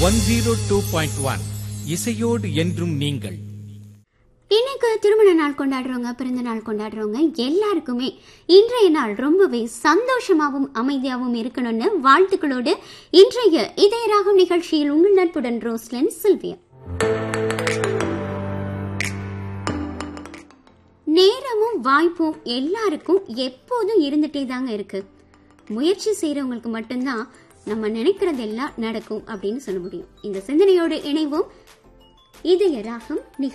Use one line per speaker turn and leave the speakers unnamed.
one zero two point one இசையோடு என்றும் நீங்கள்
இன்னைக்கு திருமண நாள் கொண்டாடுறவங்க பிறந்த நாள் கொண்டாடுறவங்க எல்லாருக்குமே இன்றைய நாள் ரொம்பவே சந்தோஷமாகவும் அமைதியாகவும் இருக்கணும்னு வாழ்த்துக்களோடு இன்றைய இதயராகம் நிகழ்ச்சியில் உங்கள் நட்புடன் ரோஸ்லன் சில்வியா நேரமும் வாய்ப்பும் எல்லாருக்கும் எப்போதும் இருந்துட்டே தாங்க இருக்கு முயற்சி செய்யறவங்களுக்கு மட்டும்தான் நம்ம நினைக்கிறதெல்லாம் நடக்கும் அப்படின்னு சொல்ல முடியும் இந்த சிந்தனையோடு இணைவோம் இதய ராகம் நிகழ்ச்சி